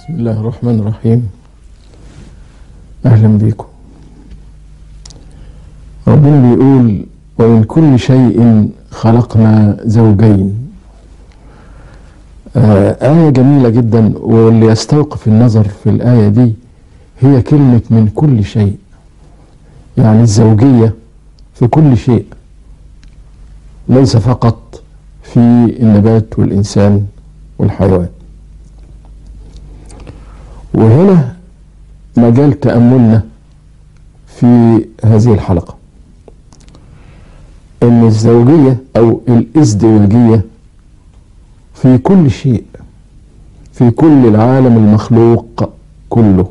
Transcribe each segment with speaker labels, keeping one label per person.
Speaker 1: بسم الله الرحمن الرحيم أهلا بكم ربنا بيقول ومن كل شيء خلقنا زوجين آه آية جميلة جدا واللي يستوقف النظر في الآية دي هي كلمة من كل شيء يعني الزوجية في كل شيء ليس فقط في النبات والإنسان والحيوان وهنا مجال تأملنا في هذه الحلقة ان الزوجية او الازدواجية في كل شيء في كل العالم المخلوق كله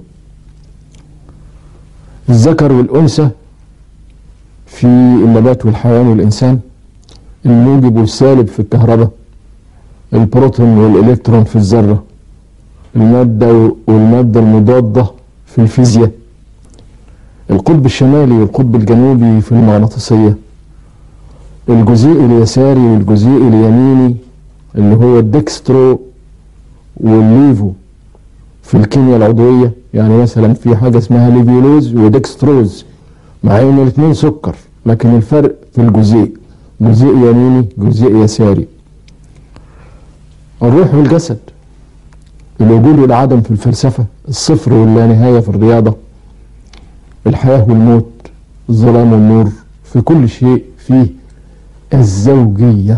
Speaker 1: الذكر والأنثى في النبات والحيوان والإنسان الموجب والسالب في الكهرباء البروتون والإلكترون في الذرة المادة والمادة المضادة في الفيزياء القطب الشمالي والقطب الجنوبي في المغناطيسية الجزيء اليساري والجزيء اليميني اللي هو الدكسترو والليفو في الكيمياء العضوية يعني مثلا في حاجة اسمها ليفيولوز ودكستروز مع ان الاثنين سكر لكن الفرق في الجزيء جزيء يميني جزيء يساري الروح والجسد الوجود والعدم في الفلسفة الصفر واللانهاية في الرياضة الحياة والموت الظلام والنور في كل شيء فيه الزوجية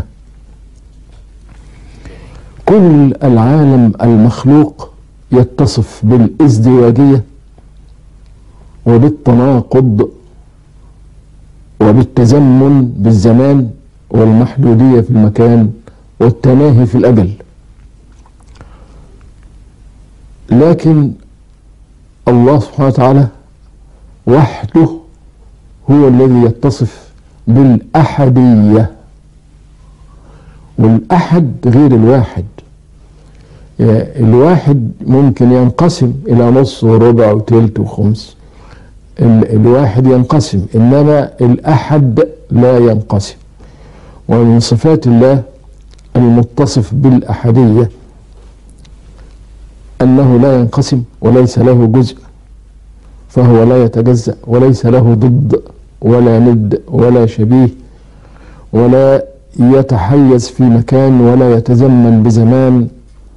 Speaker 1: كل العالم المخلوق يتصف بالازدواجية وبالتناقض وبالتزمن بالزمان والمحدودية في المكان والتناهي في الأجل لكن الله سبحانه وتعالى وحده هو الذي يتصف بالأحدية والأحد غير الواحد الواحد ممكن ينقسم إلى نص وربع وتلت وخمس الواحد ينقسم إنما الأحد لا ينقسم ومن صفات الله المتصف بالأحدية أنه لا ينقسم وليس له جزء فهو لا يتجزأ وليس له ضد ولا ند ولا شبيه ولا يتحيز في مكان ولا يتزمن بزمان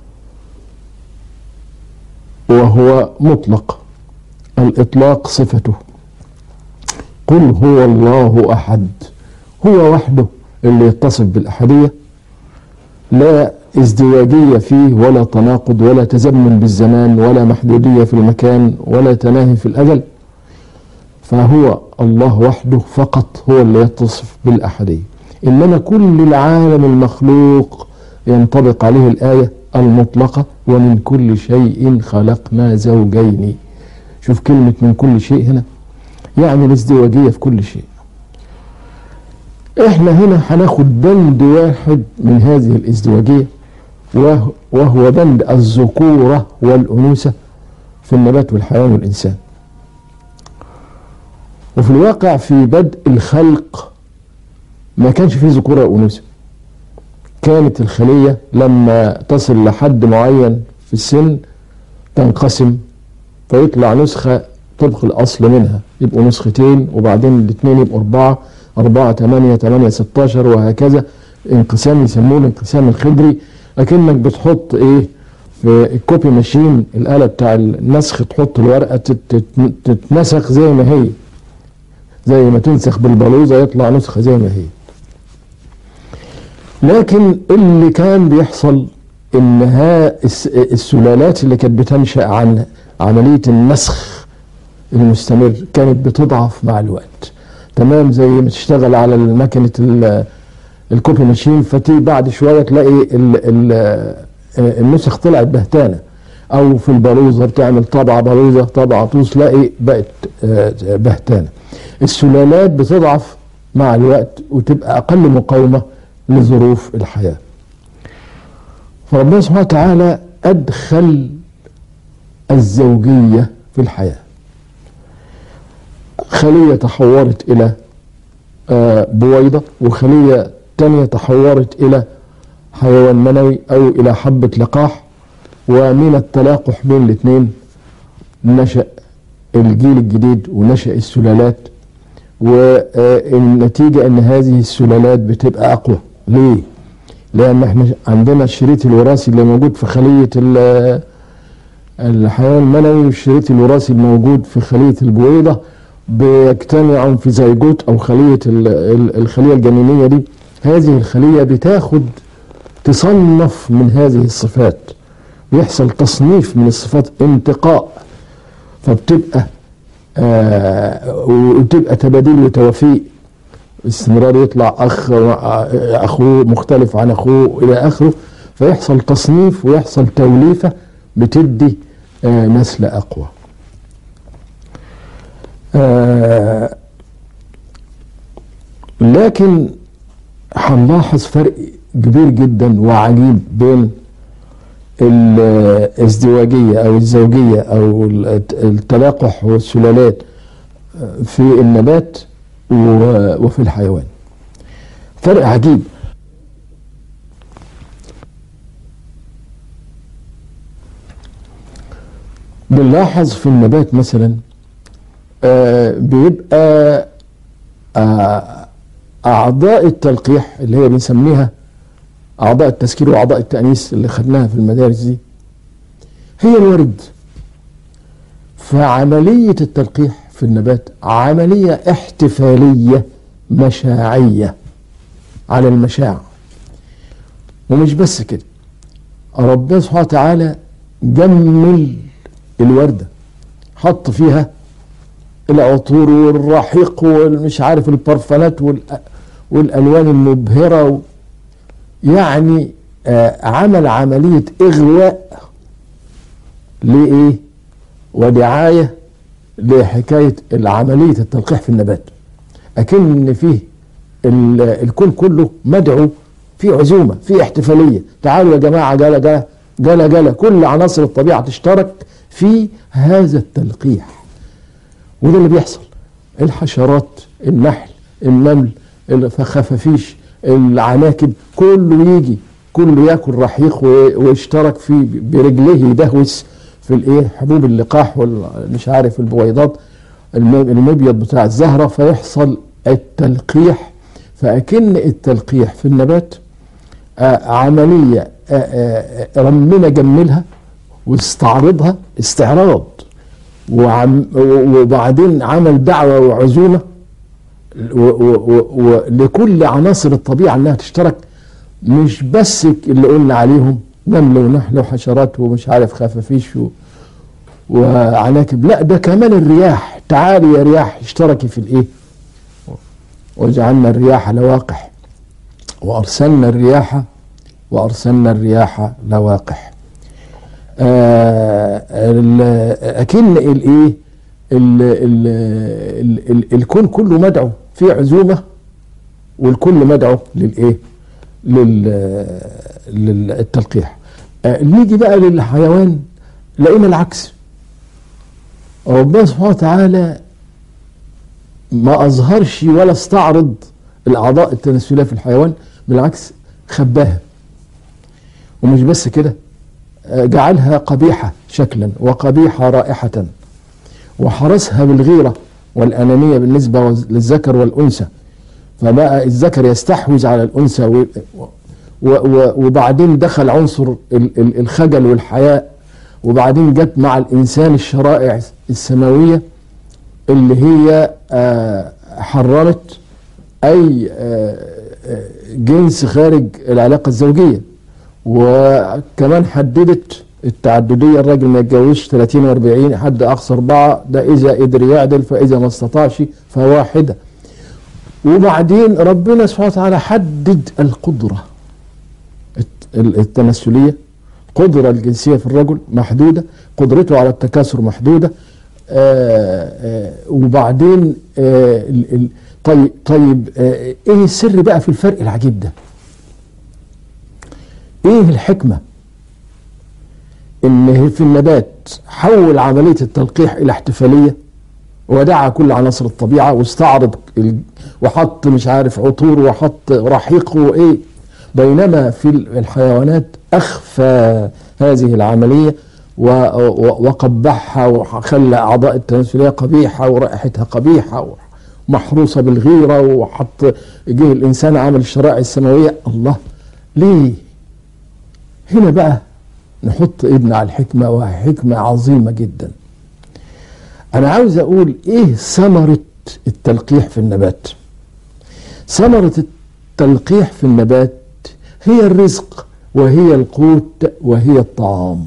Speaker 1: وهو مطلق الإطلاق صفته قل هو الله أحد هو وحده اللي يتصف بالأحدية لا ازدواجية فيه ولا تناقض ولا تزمن بالزمان ولا محدودية في المكان ولا تناهي في الأجل فهو الله وحده فقط هو اللي يتصف بالأحدية إنما كل العالم المخلوق ينطبق عليه الآية المطلقة ومن كل شيء خلقنا زوجين شوف كلمة من كل شيء هنا يعني الازدواجية في كل شيء احنا هنا هناخد بند واحد من هذه الازدواجية وهو بند الذكورة والأنوثة في النبات والحيوان والإنسان وفي الواقع في بدء الخلق ما كانش فيه ذكورة وأنوثة كانت الخلية لما تصل لحد معين في السن تنقسم فيطلع نسخة طبق الأصل منها يبقوا نسختين وبعدين الاثنين يبقوا أربعة أربعة ثمانية ثمانية ستاشر وهكذا انقسام يسموه الانقسام الخدري لكنك بتحط ايه في الكوبي ماشين الآلة بتاع النسخ تحط الورقة تتنسخ زي ما هي زي ما تنسخ بالبلوزة يطلع نسخة زي ما هي لكن اللي كان بيحصل ان ها السلالات اللي كانت بتنشأ عن عملية النسخ المستمر كانت بتضعف مع الوقت تمام زي ما تشتغل على مكنة الكوبي ماشين فتي بعد شوية تلاقي ال ال النسخ طلعت بهتانة او في البلوزة بتعمل طبعة بلوزة طبعة طوس تلاقي بقت بهتانة السلالات بتضعف مع الوقت وتبقى اقل مقاومة لظروف الحياة فربنا سبحانه وتعالى ادخل الزوجية في الحياة خلية تحورت إلى بويضة وخلية تانية تحورت إلى حيوان منوي أو إلى حبة لقاح ومن التلاقح بين الاثنين نشأ الجيل الجديد ونشأ السلالات والنتيجة ان هذه السلالات بتبقى اقوى ليه لان احنا عندنا الشريط الوراثي اللي موجود في خلية ال- الحيوان المنوي والشريط الوراثي الموجود في خلية البويضة بيجتمعوا في زيجوت او خلية ال- ال- الخلية الجنينية دي هذه الخلية بتاخد تصنف من هذه الصفات بيحصل تصنيف من الصفات انتقاء فبتبقى آه وتبقى تبادل وتوافيق استمرار يطلع اخ اخوه مختلف عن اخوه الى اخره فيحصل تصنيف ويحصل توليفه بتدي آه نسل اقوى. آه لكن هنلاحظ فرق كبير جدا وعجيب بين الازدواجية أو الزوجية أو التلاقح والسلالات في النبات وفي الحيوان فرق عجيب بنلاحظ في النبات مثلا بيبقى أعضاء التلقيح اللي هي بنسميها أعضاء التسكير وأعضاء التأنيس اللي خدناها في المدارس دي هي الورد فعملية التلقيح في النبات عملية احتفالية مشاعية على المشاع ومش بس كده ربنا سبحانه وتعالى جمل الوردة حط فيها العطور والرحيق والمش عارف البرفانات والألوان المبهرة يعني آه عمل عملية إغواء لإيه ودعاية لحكاية عملية التلقيح في النبات أكن فيه الكون كله مدعو في عزومة في احتفالية تعالوا يا جماعة جلا جلا جلا جلا كل عناصر الطبيعة تشترك في هذا التلقيح وده اللي بيحصل الحشرات النحل النمل الخفافيش العناكب كله يجي كله ياكل رحيق ويشترك في برجليه يدهوس في الايه حبوب اللقاح والمش عارف البويضات المبيض بتاع الزهره فيحصل التلقيح فاكن التلقيح في النبات آه عمليه آه آه ربنا جملها واستعرضها استعراض وعم وبعدين عمل دعوه وعزومه ولكل عناصر الطبيعه انها تشترك مش بس اللي قلنا عليهم نمل ونحل وحشرات ومش عارف خفافيش و... وعناكب لا ده كمان الرياح تعالي يا رياح اشتركي في الايه وجعلنا الرياح لواقح وارسلنا الرياح وارسلنا الرياح لواقح آه اكن الايه الكون كله مدعو في عزومه والكل مدعو للايه للتلقيح آه نيجي بقى للحيوان لقينا العكس ربنا سبحانه وتعالى ما اظهرش ولا استعرض الاعضاء التناسليه في الحيوان بالعكس خباها ومش بس كده آه جعلها قبيحه شكلا وقبيحه رائحه وحرسها بالغيره والانانيه بالنسبه للذكر والانثى فبقى الذكر يستحوذ على الانثى و... و... و... وبعدين دخل عنصر الخجل والحياء وبعدين جت مع الانسان الشرائع السماويه اللي هي حرمت اي جنس خارج العلاقه الزوجيه وكمان حددت التعدديه الراجل ما يتجوزش 30 و40 حد اقصى اربعه ده اذا قدر يعدل فاذا ما استطاعش فواحده وبعدين ربنا سبحانه وتعالى حدد القدرة التناسلية قدرة الجنسية في الرجل محدودة قدرته على التكاثر محدودة آآ آآ وبعدين آآ طيب طيب ايه السر بقى في الفرق العجيب ده ايه الحكمة ان في النبات حول عملية التلقيح الى احتفالية ودعا كل عناصر الطبيعة واستعرض وحط مش عارف عطور وحط رحيق وايه بينما في الحيوانات أخفى هذه العملية وقبحها وخلى أعضاء التناسلية قبيحة ورائحتها قبيحة محروسة بالغيرة وحط جه الإنسان عمل الشرائع السماوية الله ليه هنا بقى نحط ابن على الحكمة وحكمة عظيمة جدا أنا عاوز أقول إيه ثمرة التلقيح في النبات ثمرة التلقيح في النبات هي الرزق وهي القوت وهي الطعام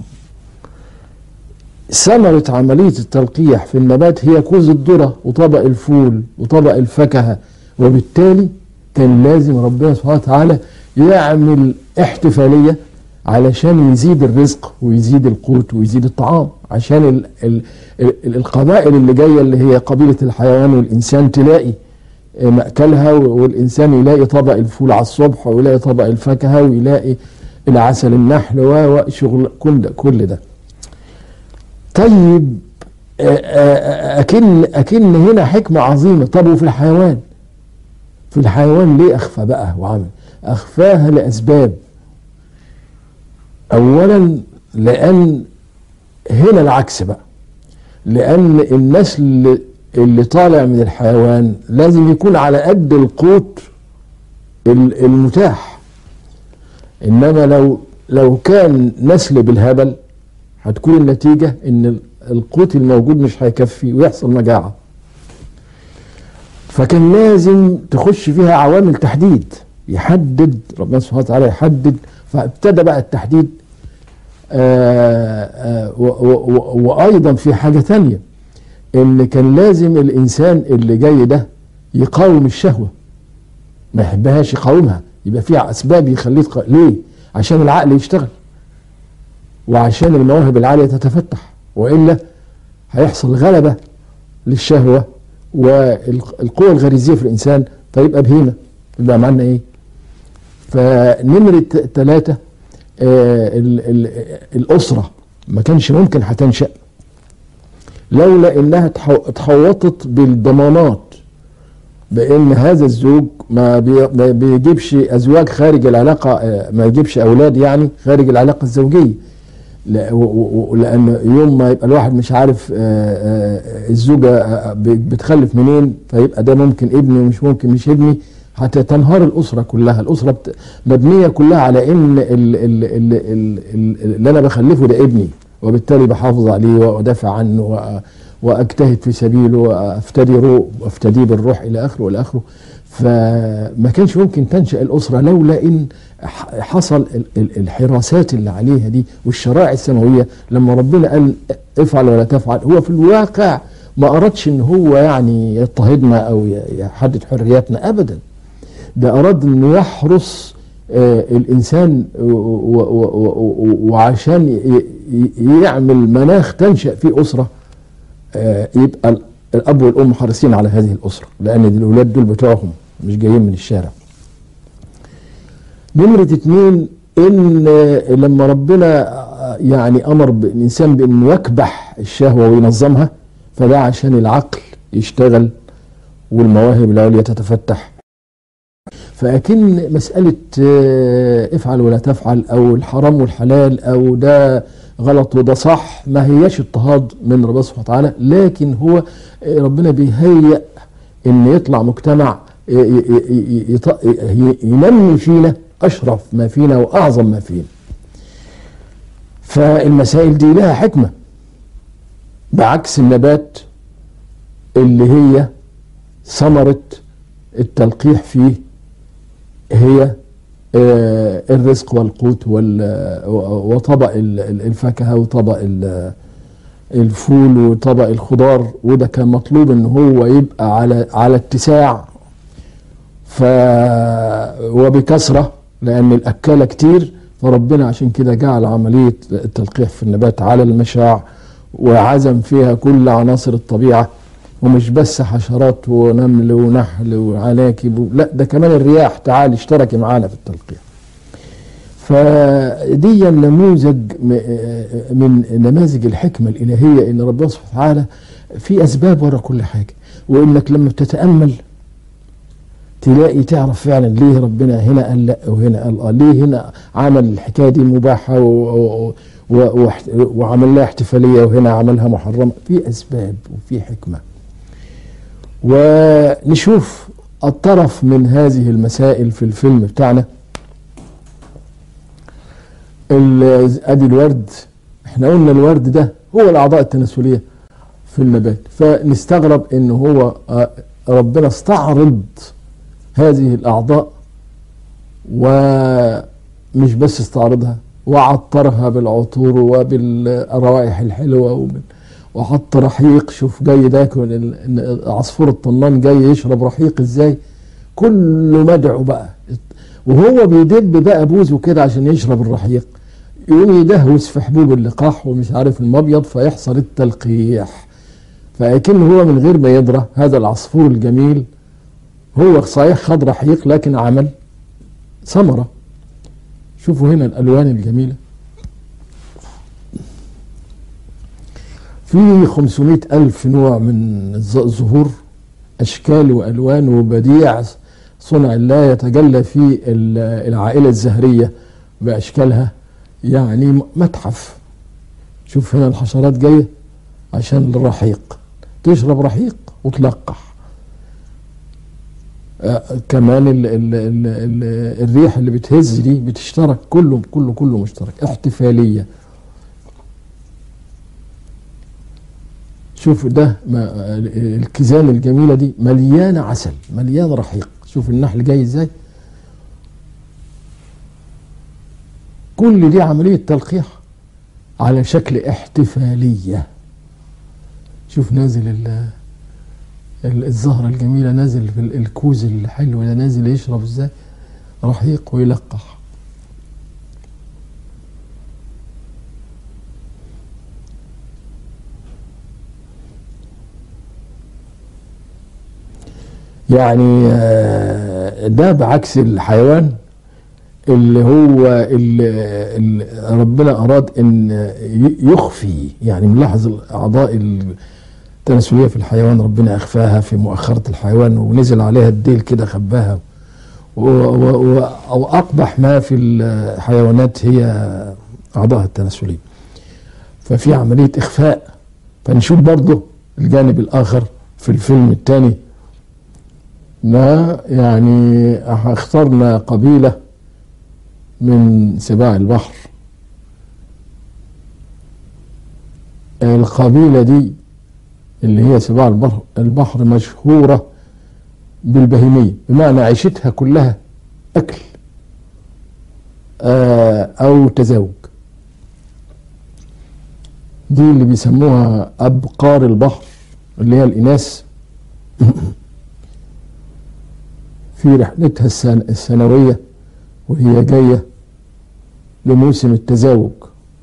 Speaker 1: ثمرة عملية التلقيح في النبات هي كوز الذرة وطبق الفول وطبق الفاكهة وبالتالي كان لازم ربنا سبحانه وتعالى يعمل احتفالية علشان يزيد الرزق ويزيد القوت ويزيد الطعام عشان ال ال ال القبائل اللي جاية اللي هي قبيلة الحيوان والإنسان تلاقي مأكلها والإنسان يلاقي طبق الفول على الصبح ويلاقي طبق الفاكهة ويلاقي العسل النحل وشغل كل ده كل ده طيب أكن أكن هنا حكمة عظيمة طب وفي الحيوان في الحيوان ليه أخفى بقى وعمل أخفاها لأسباب أولا لأن هنا العكس بقى لأن النسل اللي طالع من الحيوان لازم يكون على قد القوت المتاح إنما لو لو كان نسل بالهبل هتكون النتيجة إن القوت الموجود مش هيكفي ويحصل مجاعة فكان لازم تخش فيها عوامل تحديد يحدد ربنا سبحانه وتعالى يحدد فابتدى بقى التحديد آآ آآ وايضا في حاجه ثانيه ان كان لازم الانسان اللي جاي ده يقاوم الشهوه ما يحبهاش يقاومها يبقى فيها اسباب يخليه تق... ليه عشان العقل يشتغل وعشان المواهب العاليه تتفتح والا هيحصل غلبه للشهوه والقوه الغريزيه في الانسان فيبقى بهيمه يبقى معنا ايه فنمره ثلاثه الأسرة ما كانش ممكن هتنشأ لولا انها اتحوطت بالضمانات بان هذا الزوج ما بيجيبش ازواج خارج العلاقه ما يجيبش اولاد يعني خارج العلاقه الزوجيه لان يوم ما يبقى الواحد مش عارف الزوجه بتخلف منين فيبقى ده ممكن ابني ومش ممكن مش ابني حتى تنهار الأسرة كلها الأسرة مبنية كلها على إن اللي أنا بخلفه ده ابني وبالتالي بحافظ عليه وأدافع عنه وأجتهد في سبيله وأفتدي روح وأفتديه بالروح إلى آخره إلى آخره فما كانش ممكن تنشأ الأسرة لولا إن حصل الحراسات اللي عليها دي والشرائع السماوية لما ربنا قال افعل ولا تفعل هو في الواقع ما أردش إن هو يعني يضطهدنا أو يحدد حرياتنا أبداً ده أراد أنه يحرس آه الإنسان وعشان يعمل مناخ تنشأ فيه أسرة آه يبقى الأب والأم حريصين على هذه الأسرة لأن الأولاد دول بتوعهم مش جايين من الشارع نمرة اتنين إن لما ربنا يعني أمر الإنسان بأنه يكبح الشهوة وينظمها فده عشان العقل يشتغل والمواهب العليا تتفتح فأكن مسألة افعل ولا تفعل أو الحرام والحلال أو ده غلط وده صح ما هياش اضطهاد من ربنا سبحانه وتعالى لكن هو ربنا بيهيئ ان يطلع مجتمع ينمي فينا اشرف ما فينا واعظم ما فينا فالمسائل دي لها حكمه بعكس النبات اللي هي ثمره التلقيح فيه هي الرزق والقوت وطبق الفاكهه وطبق الفول وطبق الخضار وده كان مطلوب ان هو يبقى على على اتساع ف وبكثره لان الاكاله كتير فربنا عشان كده جعل عمليه التلقيح في النبات على المشاع وعزم فيها كل عناصر الطبيعه ومش بس حشرات ونمل ونحل وعناكب لا ده كمان الرياح تعالي اشتركي معانا في التلقيح فدي نموذج من نماذج الحكمة الإلهية إن ربنا سبحانه وتعالى في أسباب ورا كل حاجة وإنك لما بتتأمل تلاقي تعرف فعلا ليه ربنا هنا قال لا وهنا قال اه ليه هنا عمل الحكايه دي مباحه و... و... و... وعمل لها احتفاليه وهنا عملها محرمه في اسباب وفي حكمه ونشوف الطرف من هذه المسائل في الفيلم بتاعنا ادي الورد احنا قلنا الورد ده هو الاعضاء التناسليه في النبات فنستغرب ان هو ربنا استعرض هذه الاعضاء ومش بس استعرضها وعطرها بالعطور وبالروائح الحلوه وحط رحيق شوف جاي ده عصفور الطنان جاي يشرب رحيق ازاي كله مدعو بقى وهو بيدب بقى بوزه كده عشان يشرب الرحيق يقوم يدهوس في حبوب اللقاح ومش عارف المبيض فيحصل التلقيح فأكن هو من غير ما يدرى هذا العصفور الجميل هو صحيح خد رحيق لكن عمل ثمرة شوفوا هنا الألوان الجميلة في 500 ألف نوع من الزهور أشكال وألوان وبديع صنع الله يتجلى في العائلة الزهرية بأشكالها يعني متحف شوف هنا الحشرات جاية عشان الرحيق تشرب رحيق وتلقح آه كمان ال ال ال ال الريح اللي بتهز دي بتشترك كله كله كله مشترك احتفالية شوف ده ما الكيزان الجميلة دي مليانة عسل مليانة رحيق شوف النحل جاي ازاي كل دي عملية تلقيح على شكل احتفالية شوف نازل الزهرة الجميلة نازل في الكوز الحلو ده نازل يشرب ازاي رحيق ويلقح يعني ده بعكس الحيوان اللي هو اللي, اللي ربنا أراد أن يخفي يعني ملاحظ الأعضاء التناسلية في الحيوان ربنا أخفاها في مؤخرة الحيوان ونزل عليها الديل كده خباها وأقبح ما في الحيوانات هي أعضاءها التناسلية ففي عملية إخفاء فنشوف برضه الجانب الآخر في الفيلم الثاني ما يعني اخترنا قبيلة من سباع البحر القبيلة دي اللي هي سباع البحر, البحر مشهورة بالبهيمية بمعنى عيشتها كلها أكل أو تزاوج دي اللي بيسموها أبقار البحر اللي هي الإناث في رحلتها السنوية وهي جاية لموسم التزاوج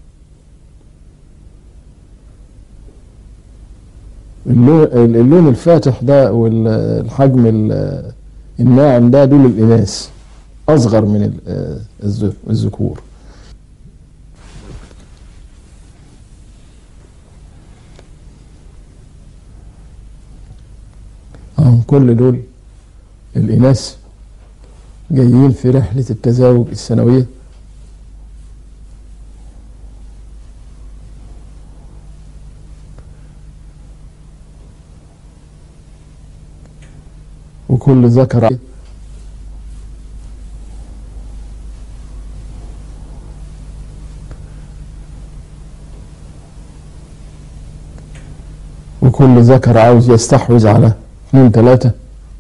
Speaker 1: اللون الفاتح ده والحجم الناعم ده دول الإناث أصغر من الذكور كل دول الإناث جايين في رحلة التزاوج السنوية وكل ذكر وكل ذكر عاوز يستحوذ على اثنين ثلاثة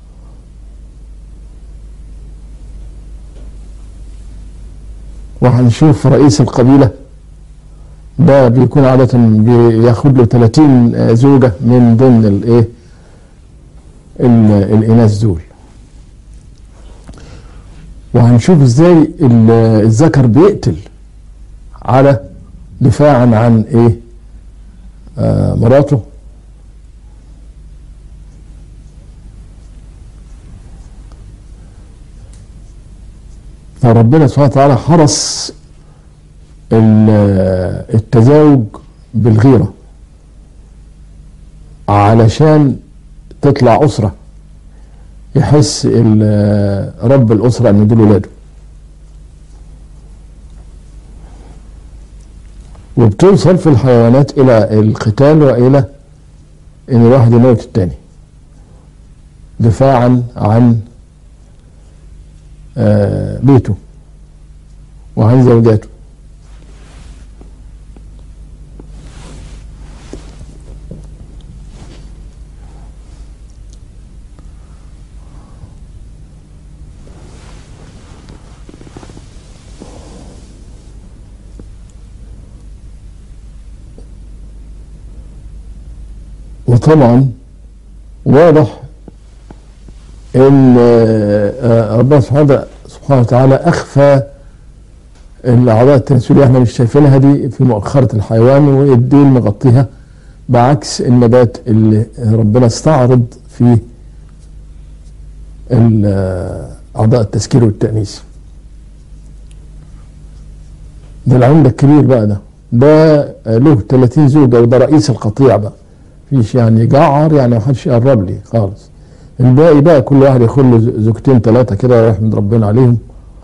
Speaker 1: وهنشوف رئيس القبيلة ده بيكون عادة بياخد له 30 زوجة من ضمن الايه الاناث دول وهنشوف ازاي الذكر بيقتل على دفاعا عن ايه آه مراته فربنا سبحانه وتعالى حرص التزاوج بالغيرة علشان تطلع أسرة يحس ال- رب الأسرة إن دول ولاده وبتوصل في الحيوانات إلى القتال وإلى إن الواحد يموت التاني دفاعا عن آه، بيته وعن زوجاته وطبعا واضح ان آه، آه، ربنا سبحانه سبحانه وتعالى اخفى الاعضاء التناسليه احنا مش شايفينها دي في مؤخره الحيوان والديل مغطيها بعكس النبات اللي ربنا استعرض فيه ال- آه، اعضاء التسكير والتانيث ده العمد الكبير بقى ده ده آه، له 30 زوجه وده رئيس القطيع بقى فيش يعني جعر يعني ما حدش يقرب لي خالص الباقي بقى كل واحد ياخد له ز- زوجتين ثلاثه كده ويحمد ربنا عليهم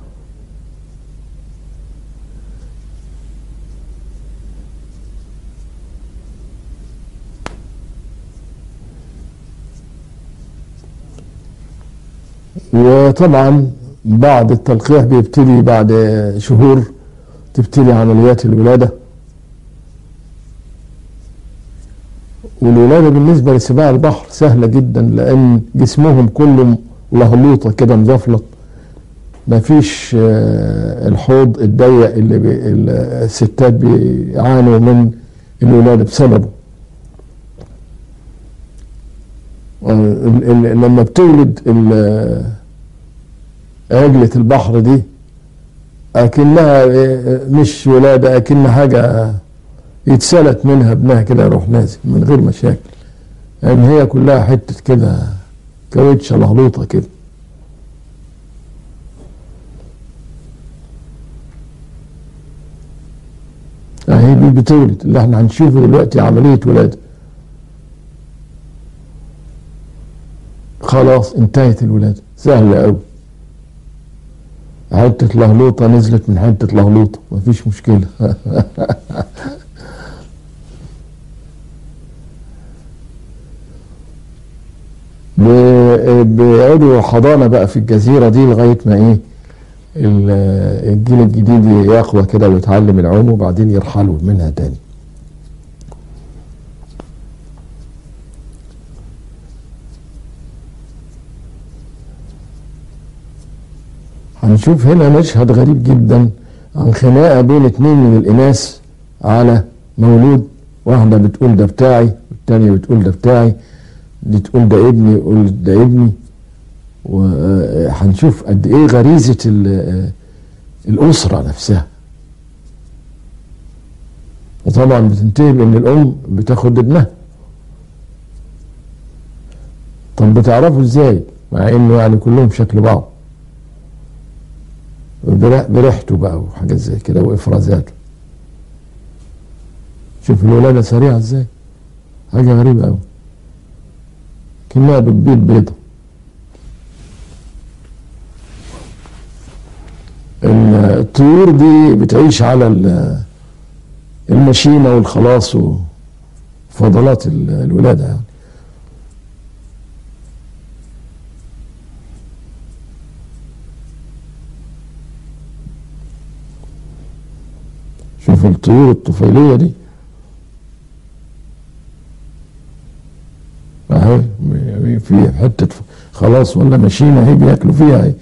Speaker 1: وطبعا بعد التلقيح بيبتدي بعد شهور تبتدي عمليات الولاده والولادة بالنسبة لسباع البحر سهلة جدا لأن جسمهم كله لهلوطة كده مزفلط مفيش آه، الحوض الضيق اللي بي ال- الستات بيعانوا من الولادة بسببه آه، ال- ال- لما بتولد ال- عجلة البحر دي أكنها آه، مش ولادة أكنها حاجة يتسلت منها ابنها كده يروح نازل من غير مشاكل يعني هي كلها حتة كده كاوتشة لهلوطة كده اهي دي بتولد اللي احنا هنشوفه دلوقتي عملية ولادة خلاص انتهت الولادة سهلة قوي حتة لهلوطة نزلت من حتة لهلوطة مفيش مشكلة ب- بيقعدوا حضانة بقى في الجزيرة دي لغاية ما ايه ال- الجيل الجديد يقوى كده ويتعلم العوم وبعدين يرحلوا منها تاني هنشوف هنا مشهد غريب جدا عن خناقة بين اتنين من الإناث على مولود واحدة بتقول ده بتاعي والتانية بتقول ده بتاعي دي تقول ده ابني يقول ده ابني وهنشوف قد ايه غريزة ال- الأسرة نفسها وطبعا بتنتهي بان الام بتاخد ابنها طب بتعرفوا ازاي مع انه يعني كلهم شكل بعض بريح- بريحته بقى وحاجات زي كده وافرازاته شوف الولادة سريعة ازاي حاجة غريبة قوي كأنها بتبيض بيضة الطيور دي بتعيش على ال- المشيمة والخلاص وفضلات ال- الولادة يعني شوف الطيور الطفيلية دي اهي في حتة خلاص ولا ماشيين اهي بياكلوا فيها اهي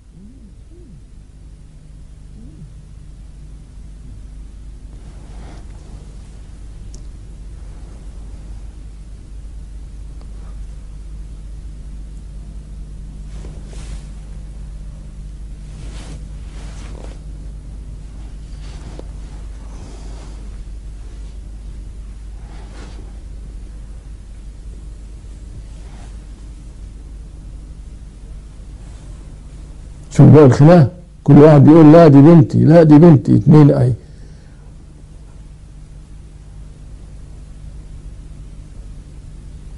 Speaker 1: شوف بقى الخناقه كل واحد بيقول لا دي بنتي لا دي بنتي اتنين اي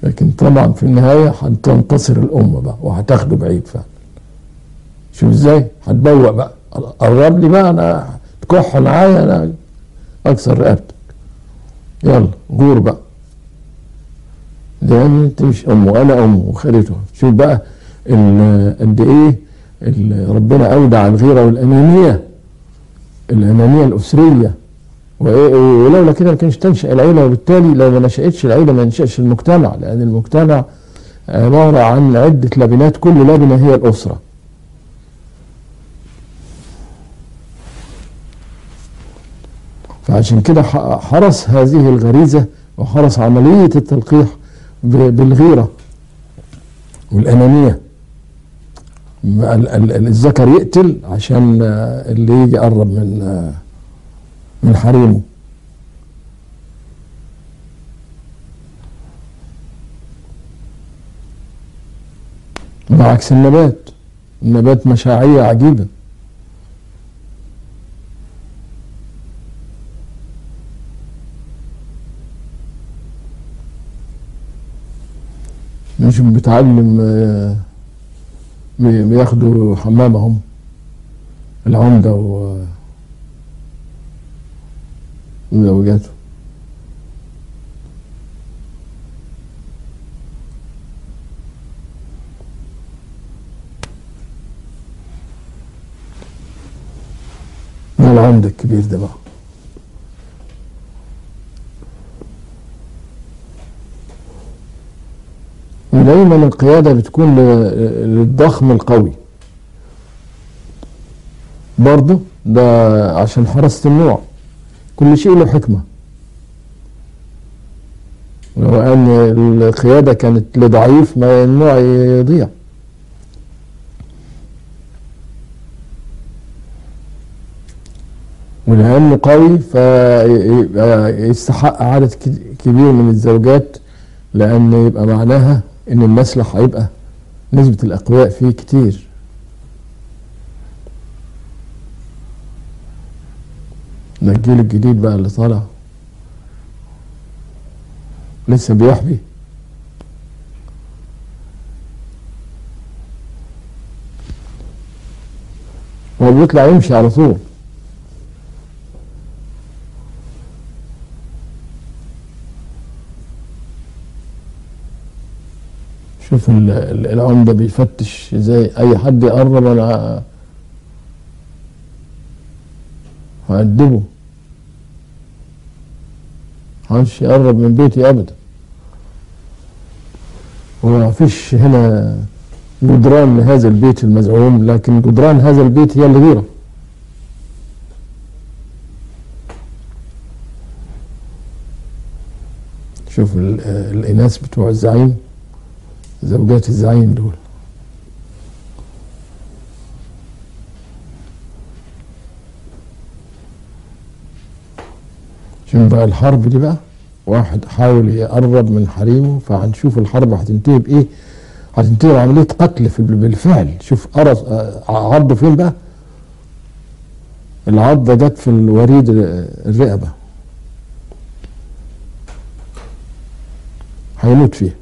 Speaker 1: لكن طبعا في النهاية هتنتصر الأمة بقى وهتاخده بعيد فعلا شوف ازاي هتبوق بقى قرب لي بقى انا تكح معايا انا اكسر رقبتك يلا غور بقى ده انت مش امه وانا امه وخالته شوف بقى ال- قد ايه ال- ربنا اودع الغيره والانانيه الانانيه الاسريه وإيه- ولولا كده ما كانش تنشا العيله وبالتالي لو ما نشاتش العيله ما ينشاش المجتمع لان المجتمع عباره عن عده لبنات كل لبنه هي الاسره فعشان كده ح- حرس هذه الغريزة وحرس عملية التلقيح ب- بالغيرة والأنانية ال- ال- ال- الذكر يقتل عشان آه، اللي يجي يقرب من آه، من حريمه بعكس النبات النبات مشاعية عجيبة مش بتعلم آه، بي- بياخدوا حمامهم العمدة و وزوجاته ما العمدة الكبير ده بقى ودايما القيادة بتكون ل- للضخم القوي برضه ده عشان حراسة النوع كل شيء له حكمة لو أن القيادة كانت لضعيف ما النوع يضيع ولأنه قوي فيستحق عدد ك- كبير من الزوجات لأن يبقى معناها إن المسلح هيبقى نسبة الأقوياء فيه كتير ده الجيل الجديد بقى اللي طالع لسه بيحبي هو بيطلع يمشي على طول شوف ال- ال- العمدة بيفتش زي أي حد يقرب أنا هأدبه محدش يقرب من بيتي أبدا وما فيش هنا جدران لهذا البيت المزعوم لكن جدران هذا البيت هي الغيرة شوف ال- الإناث بتوع الزعيم زوجات الزعيم دول شوف بقى الحرب دي بقى واحد حاول يقرب من حريمه فهنشوف الحرب هتنتهي بايه هتنتهي بعمليه قتل في بالفعل شوف قرص آه، عضه فين بقى العضه جت في الوريد الرقبه هيموت فيها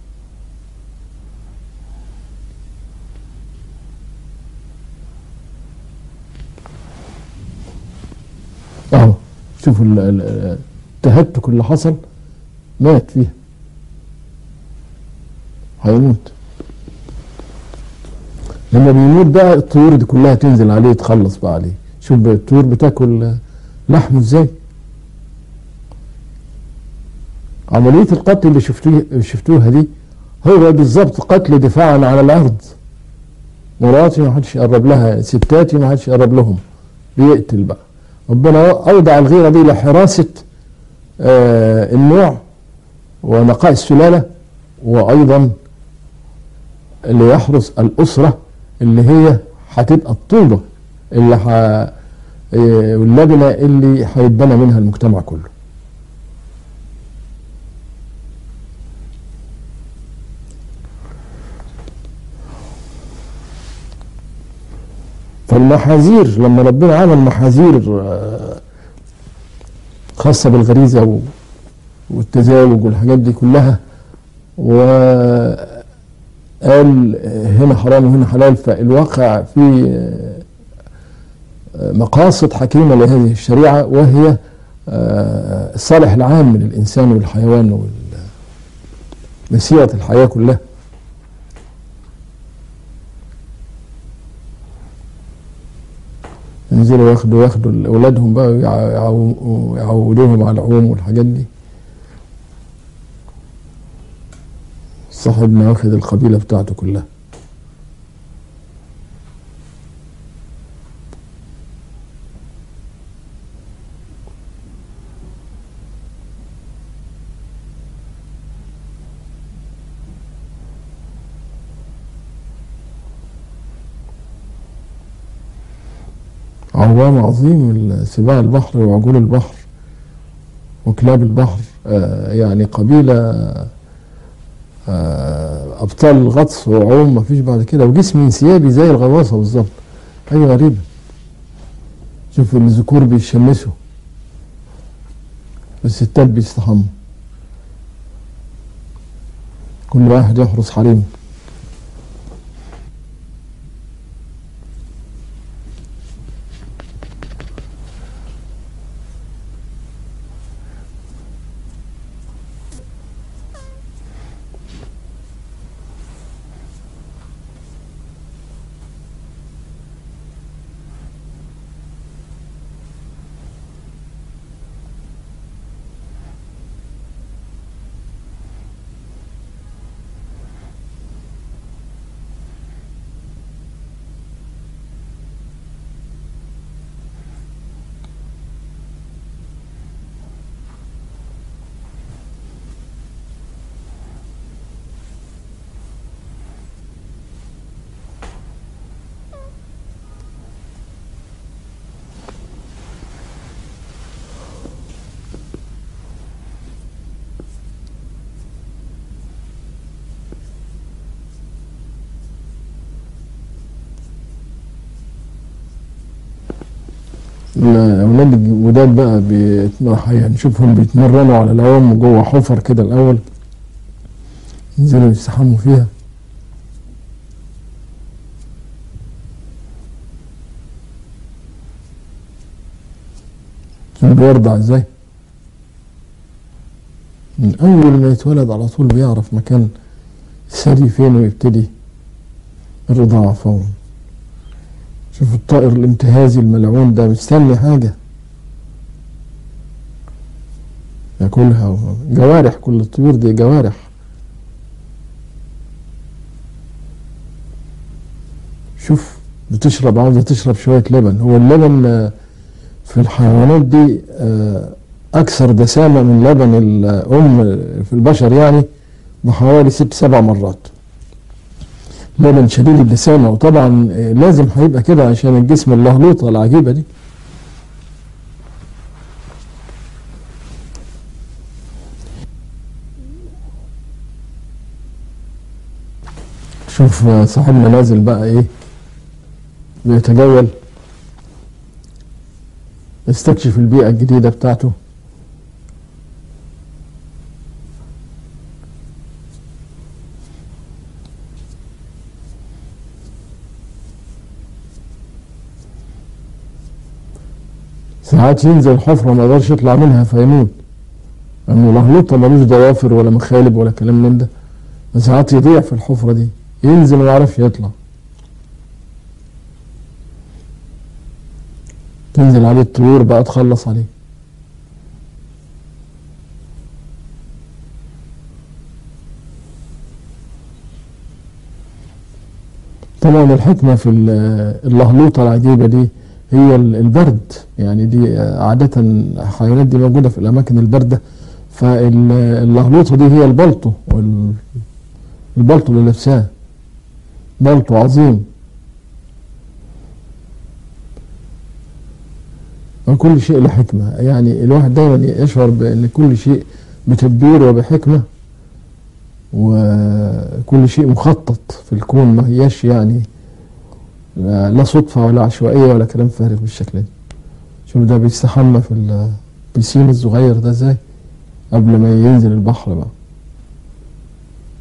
Speaker 1: اهو شوفوا ال- ال- التهتك اللي حصل مات فيها هيموت لما بيموت بقى الطيور دي كلها تنزل عليه تخلص بقى عليه شوف بقى الطيور بتاكل لحمه ازاي عملية القتل اللي شفتوه شفتوها دي هو بالظبط قتل دفاعا على الأرض مراتي ما حدش يقرب لها ستاتي ما حدش يقرب لهم بيقتل بقى ربنا أودع الغيرة دي لحراسة آه النوع ونقاء السلالة وأيضا اللي يحرس الأسرة اللي هي هتبقى الطوبة اللي ح... آه، واللبنة اللي هيتبنى منها المجتمع كله فالمحاذير لما ربنا عمل محاذير آه، خاصة بالغريزة و- والتزاوج والحاجات دي كلها وقال هنا حرام وهنا حلال فالواقع في مقاصد حكيمة لهذه الشريعة وهي الصالح العام للإنسان والحيوان ومسيرة الحياة كلها ينزلوا ياخدوا ياخدوا اولادهم بقى ويعودوهم على العوم والحاجات دي صاحبنا واخد القبيله بتاعته كلها عوام عظيم سباع البحر وعجول البحر وكلاب البحر آه يعني قبيلة آه أبطال الغطس وعوم ما فيش بعد كده وجسم انسيابي زي الغواصة بالظبط حاجة غريبة شوف الذكور بيشمسوا الستات بيستحموا كل واحد يحرس حريمه الاولاد الجداد بقى هنشوفهم بيتمرنوا على العوم جوه حفر كده الاول ينزلوا يستحموا فيها شوف بيرضع ازاي من اول ما يتولد على طول بيعرف مكان الثدي فين ويبتدي الرضاعة فورا شوف الطائر الانتهازي الملعون ده مستني حاجة ياكلها جوارح كل الطيور دي جوارح شوف بتشرب عاوزة تشرب شوية لبن هو اللبن في الحيوانات دي أكثر دسامة من لبن الأم في البشر يعني بحوالي ست سبع مرات لبن شديد الدسامة وطبعا لازم هيبقى كده عشان الجسم اللهلوطة العجيبة دي شوف صاحبنا نازل بقى ايه بيتجول يستكشف البيئة الجديدة بتاعته ساعات ينزل حفرة ما يقدرش يطلع منها فيموت لأنه لهلوطة ملوش ضوافر ولا مخالب ولا كلام من ده ساعات يضيع في الحفرة دي ينزل ما يعرفش يطلع تنزل عليه الطيور بقى تخلص عليه طبعا الحكمة في اللهلوطة العجيبة دي هي البرد يعني دي عادة الحيوانات دي موجودة في الأماكن الباردة فاللهلوطة دي هي البلطو البلطو اللي لابساه بلطو عظيم وكل شيء له حكمة يعني الواحد دايما يشعر بأن كل شيء بتدبير وبحكمة وكل شيء مخطط في الكون ما هياش يعني لا صدفة ولا عشوائية ولا كلام فارغ بالشكل ده شوف ده بيستحمى في البيسين الصغير ده ازاي قبل ما ينزل البحر بقى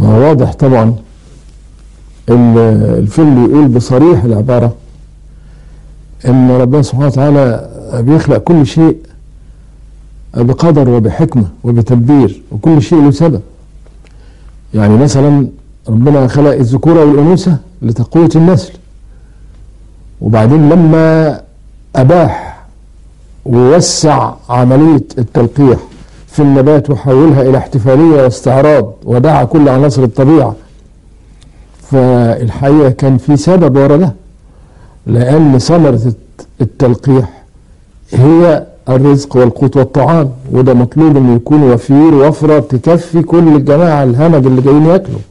Speaker 1: ما هو واضح طبعا ان الفيلم يقول بصريح العبارة ان ربنا سبحانه وتعالى بيخلق كل شيء بقدر وبحكمة وبتدبير وكل شيء له سبب يعني مثلا ربنا خلق الذكورة والأنوثة لتقوية النسل وبعدين لما أباح ووسع عملية التلقيح في النبات وحولها إلى احتفالية واستعراض ودعا كل عناصر الطبيعة فالحقيقة كان في سبب ورا ده لأن ثمرة التلقيح هي الرزق والقوت والطعام وده مطلوب انه يكون وفير وفرة تكفي كل الجماعة الهمج اللي جايين ياكلوا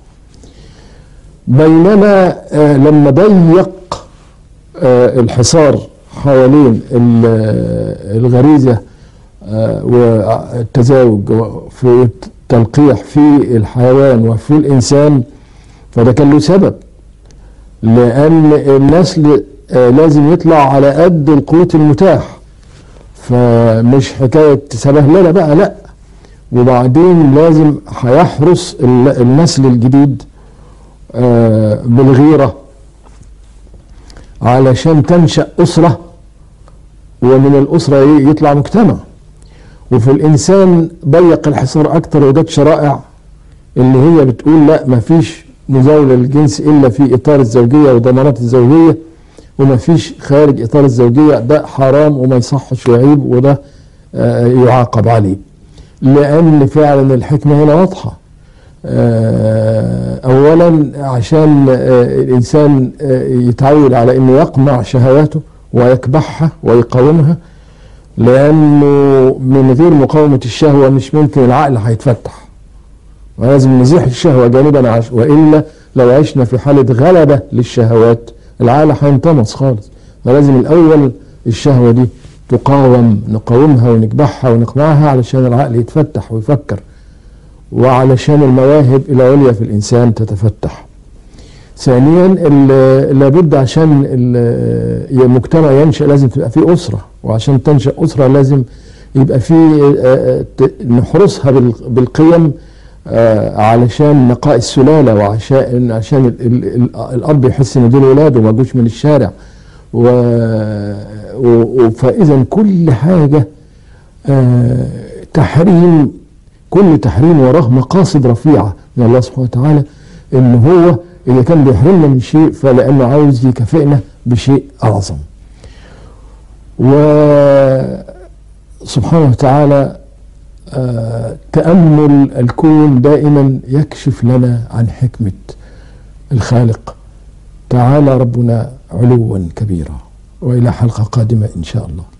Speaker 1: بينما آه لما ضيق آه الحصار حوالين الغريزة آه والتزاوج في التلقيح في الحيوان وفي الإنسان فده كان له سبب لأن النسل لازم يطلع على قد القوت المتاح فمش حكاية سبهللة بقى لا وبعدين لازم هيحرس النسل الجديد بالغيرة علشان تنشأ أسرة ومن الأسرة يطلع مجتمع وفي الإنسان ضيق الحصار أكتر وجد شرائع اللي هي بتقول لا مفيش مزاولة للجنس إلا في إطار الزوجية وضمانات الزوجية وما فيش خارج اطار الزوجيه ده حرام وما يصحش وعيب وده آه يعاقب عليه لان فعلا الحكمه هنا واضحه آه اولا عشان آه الانسان يتعود على انه يقمع شهواته ويكبحها ويقاومها لانه من غير مقاومه الشهوه مش ممكن العقل هيتفتح ولازم نزيح الشهوه جانبا عش والا لو عشنا في حاله غلبه للشهوات العقل هينطمس خالص فلازم الاول الشهوه دي تقاوم نقاومها ونكبحها ونقمعها علشان العقل يتفتح ويفكر وعلشان المواهب العليا في الانسان تتفتح ثانيا لابد عشان المجتمع ينشا لازم تبقى فيه اسره وعشان تنشا اسره لازم يبقى فيه نحرسها بالقيم علشان نقاء السلاله وعشان عشان ال ال الاب يحس ان دول ولاده ما جوش من الشارع و فاذا كل حاجه تحريم كل تحريم وراه مقاصد رفيعه من الله سبحانه وتعالى ان هو اذا كان بيحرمنا من شيء فلانه عاوز يكافئنا بشيء اعظم. وسبحانه وتعالى آه تأمل الكون دائما يكشف لنا عن حكمة الخالق تعالى ربنا علوا كبيرا وإلى حلقة قادمة إن شاء الله